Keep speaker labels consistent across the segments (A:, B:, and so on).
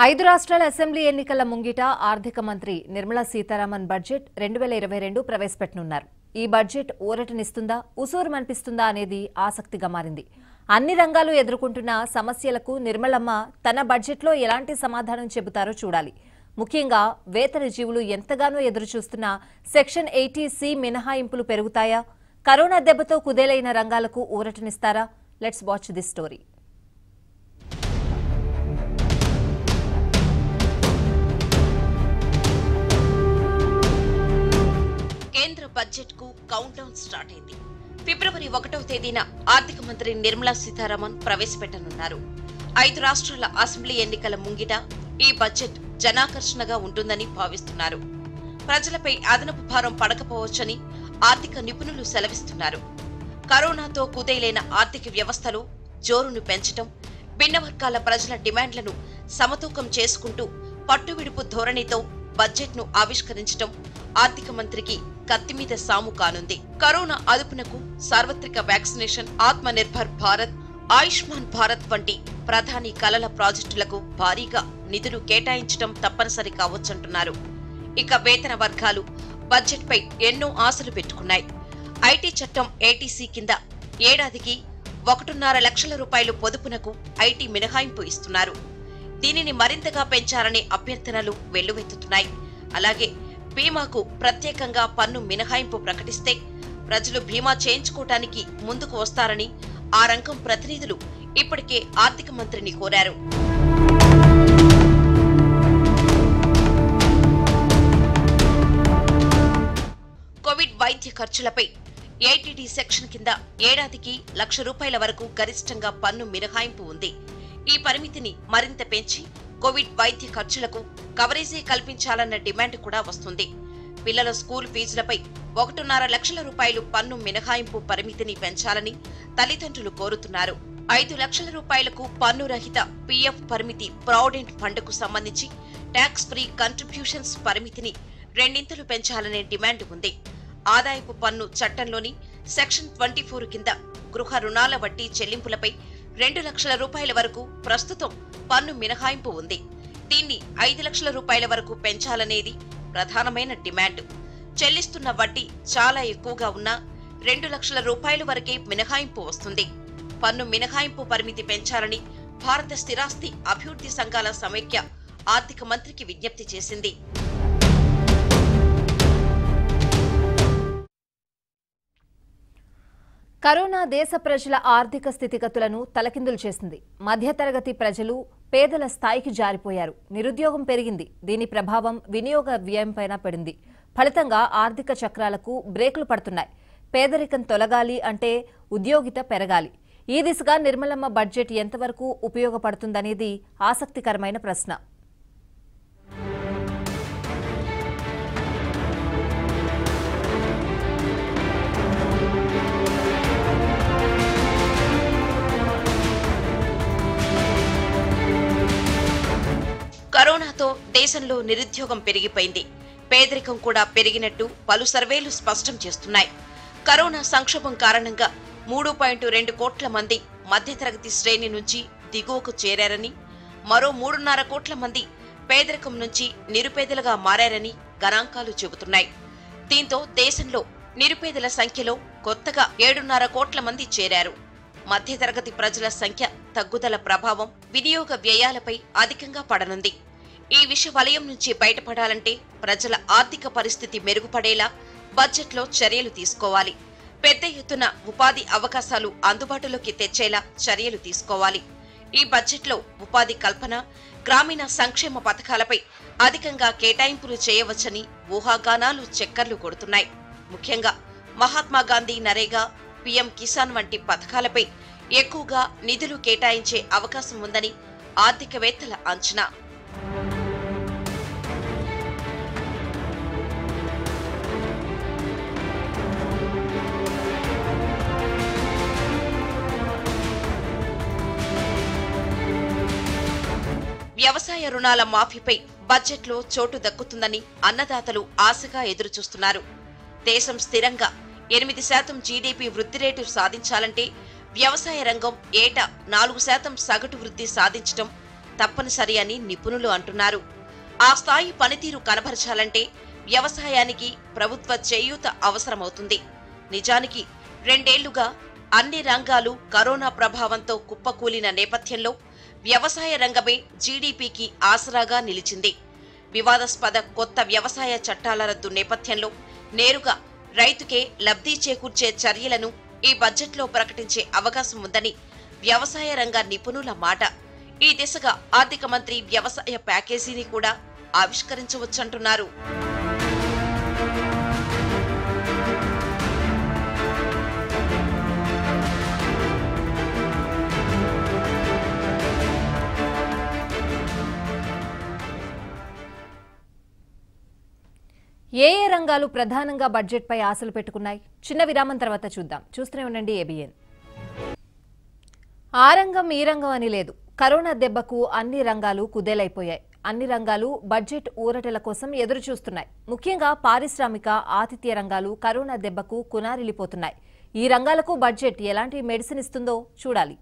A: ఐదు రాష్ట్రాల అసెంబ్లీ ఎన్నికల ముంగిట ఆర్థిక మంత్రి నిర్మలా సీతారామన్ బడ్జెట్ రెండు వేల ఇరవై రెండు ప్రవేశపెట్టనున్నారు ఈ బడ్జెట్ ఊరటనిస్తుందా ఉసూరుమనిపిస్తుందా అనేది ఆసక్తిగా మారింది అన్ని రంగాలు ఎదుర్కొంటున్న సమస్యలకు నిర్మలమ్మ తన బడ్జెట్లో ఎలాంటి సమాధానం చెబుతారో చూడాలి ముఖ్యంగా వేతన జీవులు ఎంతగానో ఎదురుచూస్తున్న సెక్షన్ ఎయిటీ సి మినహాయింపులు పెరుగుతాయా కరోనా దెబ్బతో కుదేలైన రంగాలకు ఊరటనిస్తారా లెట్స్ వాచ్ దిస్ స్టోరీ
B: కేంద్ర బడ్జెట్ కు కౌంట్ డౌన్ స్టార్ట్ అయింది ఫిబ్రవరి ఒకటవ తేదీన ఆర్థిక మంత్రి నిర్మలా సీతారామన్ ప్రవేశపెట్టనున్నారు ఐదు రాష్ట్రాల అసెంబ్లీ ఎన్నికల ముంగిట ఈ బడ్జెట్ జనాకర్షణగా ఉంటుందని భావిస్తున్నారు ప్రజలపై అదనపు భారం పడకపోవచ్చని ఆర్థిక నిపుణులు సెలవిస్తున్నారు కరోనాతో కుదేలైన ఆర్థిక వ్యవస్థలో జోరును పెంచటం భిన్న వర్గాల ప్రజల డిమాండ్లను సమతూకం చేసుకుంటూ పట్టువిడుపు ధోరణితో బడ్జెట్ను ఆవిష్కరించటం ఆర్థిక మంత్రికి కత్తి మీద సాము కానుంది కరోనా అదుపునకు సార్వత్రిక వ్యాక్సినేషన్ ఆత్మ నిర్భర్ భారత్ ఆయుష్మాన్ భారత్ వంటి ప్రధాని కలల ప్రాజెక్టులకు భారీగా నిధులు కేటాయించడం తప్పనిసరి కావచ్చంటున్నారు ఇక వేతన వర్గాలు బడ్జెట్పై ఎన్నో ఆశలు పెట్టుకున్నాయి ఐటీ చట్టం ఏటీసీ కింద ఏడాదికి ఒకటిన్నర లక్షల రూపాయలు పొదుపునకు ఐటీ మినహాయింపు ఇస్తున్నారు దీనిని మరింతగా పెంచాలనే అభ్యర్థనలు వెల్లువెత్తుతున్నాయి అలాగే బీమాకు ప్రత్యేకంగా పన్ను మినహాయింపు ప్రకటిస్తే ప్రజలు బీమా చేయించుకోవటానికి ముందుకు వస్తారని ఆ రంగం ప్రతినిధులు ఇప్పటికే ఆర్థిక మంత్రిని కోరారు కోవిడ్ వైద్య ఖర్చులపై ఏటీడీ సెక్షన్ కింద ఏడాదికి లక్ష రూపాయల వరకు గరిష్టంగా పన్ను మినహాయింపు ఉంది ఈ పరిమితిని మరింత పెంచి కోవిడ్ వైద్య ఖర్చులకు కవరేజీ కల్పించాలన్న డిమాండ్ కూడా వస్తుంది పిల్లల స్కూల్ ఫీజులపై ఒకటిన్నర లక్షల రూపాయలు పన్ను మినహాయింపు పరిమితిని పెంచాలని తల్లిదండ్రులు కోరుతున్నారు ఐదు లక్షల రూపాయలకు పన్ను రహిత పీఎఫ్ పరిమితి ప్రావిడెంట్ ఫండ్కు సంబంధించి ట్యాక్స్ ఫ్రీ కంట్రిబ్యూషన్స్ పరిమితిని రెండింతలు పెంచాలనే డిమాండ్ ఉంది ఆదాయపు పన్ను చట్టంలోని సెక్షన్ ట్వంటీ ఫోర్ కింద గృహ రుణాల వడ్డీ చెల్లింపులపై రెండు లక్షల రూపాయల వరకు ప్రస్తుతం పన్ను మినహాయింపు ఉంది దీన్ని ఐదు లక్షల రూపాయల వరకు పెంచాలనేది ప్రధానమైన డిమాండ్ చెల్లిస్తున్న వడ్డీ చాలా ఎక్కువగా ఉన్నా రెండు లక్షల రూపాయల వరకే మినహాయింపు వస్తుంది పన్ను మినహాయింపు పరిమితి పెంచాలని భారత స్థిరాస్తి అభివృద్ధి సంఘాల సమైక్య ఆర్థిక మంత్రికి విజ్ఞప్తి చేసింది
A: కరోనా దేశ ప్రజల ఆర్థిక స్థితిగతులను తలకిందులు చేసింది మధ్యతరగతి ప్రజలు పేదల స్థాయికి జారిపోయారు నిరుద్యోగం పెరిగింది దీని ప్రభావం వినియోగ వ్యయంపైన పడింది ఫలితంగా ఆర్థిక చక్రాలకు బ్రేకులు పడుతున్నాయి పేదరికం తొలగాలి అంటే ఉద్యోగిత పెరగాలి ఈ దిశగా నిర్మలమ్మ బడ్జెట్ ఎంతవరకు ఉపయోగపడుతుందనేది ఆసక్తికరమైన ప్రశ్న
B: కరోనాతో దేశంలో నిరుద్యోగం పెరిగిపోయింది పేదరికం కూడా పెరిగినట్టు పలు సర్వేలు స్పష్టం చేస్తున్నాయి కరోనా సంక్షోభం కారణంగా మూడు పాయింట్ రెండు కోట్ల మంది మధ్యతరగతి శ్రేణి నుంచి దిగువకు చేరారని మరో మూడున్నర కోట్ల మంది పేదరికం నుంచి నిరుపేదలుగా మారారని గణాంకాలు చెబుతున్నాయి దీంతో దేశంలో నిరుపేదల సంఖ్యలో కొత్తగా ఏడున్నర కోట్ల మంది చేరారు మధ్యతరగతి ప్రజల సంఖ్య తగ్గుదల ప్రభావం వినియోగ వ్యయాలపై అధికంగా పడనుంది ఈ విష వలయం నుంచి బయటపడాలంటే ప్రజల ఆర్థిక పరిస్థితి మెరుగుపడేలా బడ్జెట్లో చర్యలు తీసుకోవాలి పెద్ద ఎత్తున ఉపాధి అవకాశాలు అందుబాటులోకి తెచ్చేలా చర్యలు తీసుకోవాలి ఈ బడ్జెట్లో ఉపాధి కల్పన గ్రామీణ సంక్షేమ పథకాలపై అధికంగా కేటాయింపులు చేయవచ్చని ఊహాగానాలు చక్కర్లు కొడుతున్నాయి ముఖ్యంగా మహాత్మా గాంధీ నరేగా పీఎం కిసాన్ వంటి పథకాలపై ఎక్కువగా నిధులు కేటాయించే అవకాశం ఉందని ఆర్థికవేత్తల అంచనా వ్యవసాయ రుణాల మాఫీపై బడ్జెట్లో చోటు దక్కుతుందని అన్నదాతలు ఆశగా ఎదురుచూస్తున్నారు దేశం స్థిరంగా ఎనిమిది శాతం జీడీపీ వృద్ధి రేటు సాధించాలంటే వ్యవసాయ రంగం ఏటా నాలుగు శాతం సగటు వృద్ధి సాధించడం తప్పనిసరి అని నిపుణులు అంటున్నారు ఆ స్థాయి పనితీరు కనబరచాలంటే వ్యవసాయానికి ప్రభుత్వ చేయూత అవసరమవుతుంది నిజానికి రెండేళ్లుగా అన్ని రంగాలు కరోనా ప్రభావంతో కుప్పకూలిన నేపథ్యంలో వ్యవసాయ రంగమే జీడీపీకి ఆసరాగా నిలిచింది వివాదాస్పద కొత్త వ్యవసాయ చట్టాల రద్దు నేపథ్యంలో నేరుగా రైతుకే లబ్ధి చేకూర్చే చర్యలను ఈ బడ్జెట్లో ప్రకటించే అవకాశం ఉందని వ్యవసాయ రంగ నిపుణుల మాట ఈ దిశగా ఆర్థిక మంత్రి వ్యవసాయ ప్యాకేజీని కూడా ఆవిష్కరించవచ్చంటున్నారు
A: ఏ ఏ రంగాలు ప్రధానంగా బడ్జెట్పై ఆశలు పెట్టుకున్నాయి చిన్న విరామం తర్వాత చూద్దాం చూస్తూనే ఉండండి ఏబిఎన్ ఆ రంగం ఈ రంగం అని లేదు కరోనా దెబ్బకు అన్ని రంగాలు కుదేలైపోయాయి అన్ని రంగాలు బడ్జెట్ ఊరటల కోసం ఎదురు చూస్తున్నాయి ముఖ్యంగా పారిశ్రామిక ఆతిథ్య రంగాలు కరోనా దెబ్బకు కునారిల్లిపోతున్నాయి ఈ రంగాలకు బడ్జెట్ ఎలాంటి మెడిసిన్ ఇస్తుందో చూడాలి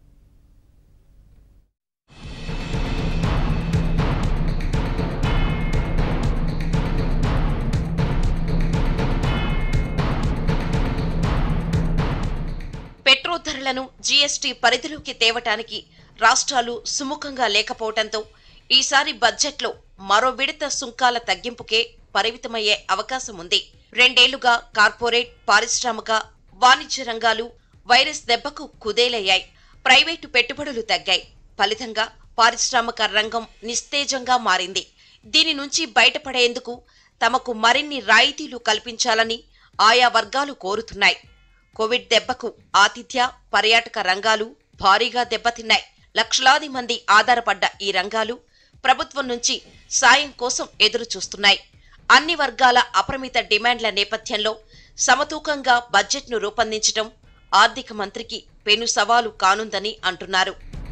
B: పెట్రోల్ ధరలను జీఎస్టీ పరిధిలోకి తేవటానికి రాష్ట్రాలు సుముఖంగా లేకపోవడంతో ఈసారి బడ్జెట్లో మరో విడత సుంకాల తగ్గింపుకే పరిమితమయ్యే అవకాశం ఉంది రెండేళ్లుగా కార్పొరేట్ పారిశ్రామిక వాణిజ్య రంగాలు వైరస్ దెబ్బకు కుదేలయ్యాయి ప్రైవేటు పెట్టుబడులు తగ్గాయి ఫలితంగా పారిశ్రామిక రంగం నిస్తేజంగా మారింది దీని నుంచి బయటపడేందుకు తమకు మరిన్ని రాయితీలు కల్పించాలని ఆయా వర్గాలు కోరుతున్నాయి కోవిడ్ దెబ్బకు ఆతిథ్య పర్యాటక రంగాలు భారీగా దెబ్బతిన్నాయి లక్షలాది మంది ఆధారపడ్డ ఈ రంగాలు ప్రభుత్వం నుంచి సాయం కోసం ఎదురు చూస్తున్నాయి అన్ని వర్గాల అపరిమిత డిమాండ్ల నేపథ్యంలో సమతూకంగా బడ్జెట్ను రూపొందించడం ఆర్థిక మంత్రికి పెను సవాలు కానుందని అంటున్నారు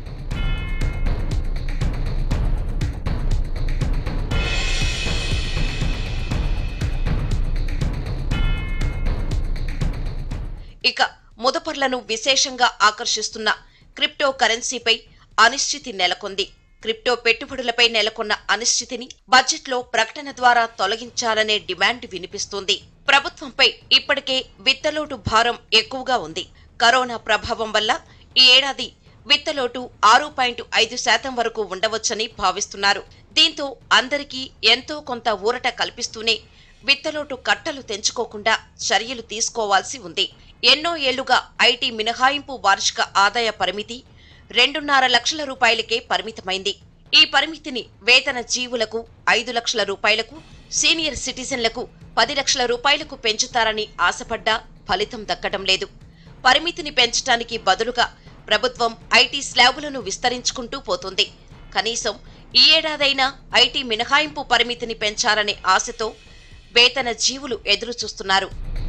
B: ఇక ముదపర్లను విశేషంగా ఆకర్షిస్తున్న క్రిప్టో కరెన్సీపై అనిశ్చితి నెలకొంది క్రిప్టో పెట్టుబడులపై నెలకొన్న అనిశ్చితిని బడ్జెట్లో ప్రకటన ద్వారా తొలగించాలనే డిమాండ్ వినిపిస్తోంది ప్రభుత్వంపై ఇప్పటికే విత్తలోటు భారం ఎక్కువగా ఉంది కరోనా ప్రభావం వల్ల ఈ ఏడాది విత్తలోటు ఆరు పాయింట్ ఐదు శాతం వరకు ఉండవచ్చని భావిస్తున్నారు దీంతో అందరికీ ఎంతో కొంత ఊరట కల్పిస్తూనే విత్తలోటు కట్టలు తెంచుకోకుండా చర్యలు తీసుకోవాల్సి ఉంది ఎన్నో ఏళ్లుగా ఐటీ మినహాయింపు వార్షిక ఆదాయ పరిమితి రెండున్నర లక్షల రూపాయలకే పరిమితమైంది ఈ పరిమితిని వేతన జీవులకు ఐదు లక్షల రూపాయలకు సీనియర్ సిటిజన్లకు పది లక్షల రూపాయలకు పెంచుతారని ఆశపడ్డా ఫలితం దక్కడం లేదు పరిమితిని పెంచడానికి బదులుగా ప్రభుత్వం ఐటీ స్లాబులను విస్తరించుకుంటూ పోతుంది కనీసం ఈ ఏడాదైనా ఐటీ మినహాయింపు పరిమితిని పెంచాలనే ఆశతో వేతన జీవులు ఎదురు చూస్తున్నారు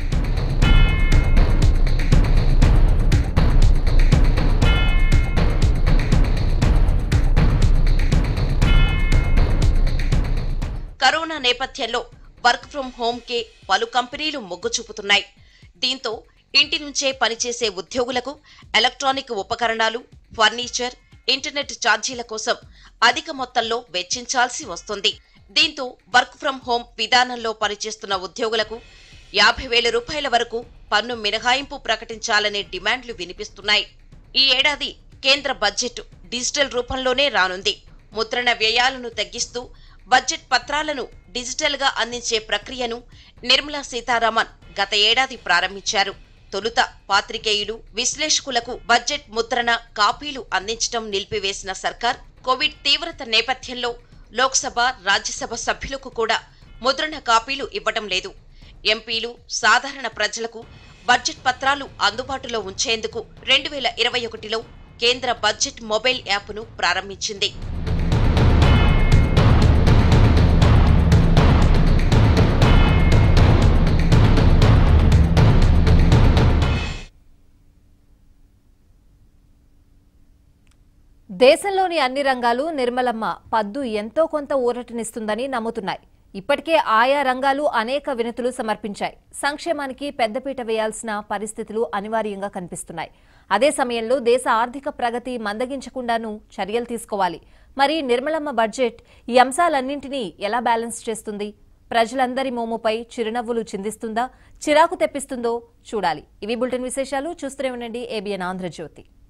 B: కరోనా నేపథ్యంలో వర్క్ ఫ్రం హోమ్ కే పలు కంపెనీలు మొగ్గు చూపుతున్నాయి దీంతో ఇంటి నుంచే పనిచేసే ఉద్యోగులకు ఎలక్ట్రానిక్ ఉపకరణాలు ఫర్నిచర్ ఇంటర్నెట్ ఛార్జీల కోసం అధిక మొత్తంలో వెచ్చించాల్సి వస్తుంది దీంతో వర్క్ ఫ్రం హోమ్ విధానంలో పనిచేస్తున్న ఉద్యోగులకు యాభై వేల రూపాయల వరకు పన్ను మినహాయింపు ప్రకటించాలనే డిమాండ్లు వినిపిస్తున్నాయి ఈ ఏడాది కేంద్ర బడ్జెట్ డిజిటల్ రూపంలోనే రానుంది ముద్రణ వ్యయాలను తగ్గిస్తూ బడ్జెట్ పత్రాలను డిజిటల్ గా అందించే ప్రక్రియను నిర్మలా సీతారామన్ గత ఏడాది ప్రారంభించారు తొలుత పాత్రికేయులు విశ్లేషకులకు బడ్జెట్ ముద్రణ కాపీలు అందించడం నిలిపివేసిన సర్కార్ కోవిడ్ తీవ్రత నేపథ్యంలో లోక్సభ రాజ్యసభ సభ్యులకు కూడా ముద్రణ కాపీలు ఇవ్వడం లేదు ఎంపీలు సాధారణ ప్రజలకు బడ్జెట్ పత్రాలు అందుబాటులో ఉంచేందుకు రెండు వేల ఇరవై ఒకటిలో కేంద్ర బడ్జెట్ మొబైల్ యాప్ను ప్రారంభించింది
A: దేశంలోని అన్ని రంగాలు నిర్మలమ్మ పద్దు ఎంతో కొంత ఊరటనిస్తుందని నమ్ముతున్నాయి ఇప్పటికే ఆయా రంగాలు అనేక వినతులు సమర్పించాయి సంక్షేమానికి పెద్దపీట వేయాల్సిన పరిస్థితులు అనివార్యంగా కనిపిస్తున్నాయి అదే సమయంలో దేశ ఆర్థిక ప్రగతి మందగించకుండానూ చర్యలు తీసుకోవాలి మరి నిర్మలమ్మ బడ్జెట్ ఈ అంశాలన్నింటినీ ఎలా బ్యాలెన్స్ చేస్తుంది ప్రజలందరి మోముపై చిరునవ్వులు చిందిస్తుందా చిరాకు తెప్పిస్తుందో చూడాలి ఇవి బులెటిన్ విశేషాలు చూస్తూనే ఉండండి ఏబిఎన్ ఆంధ్రజ్యోతి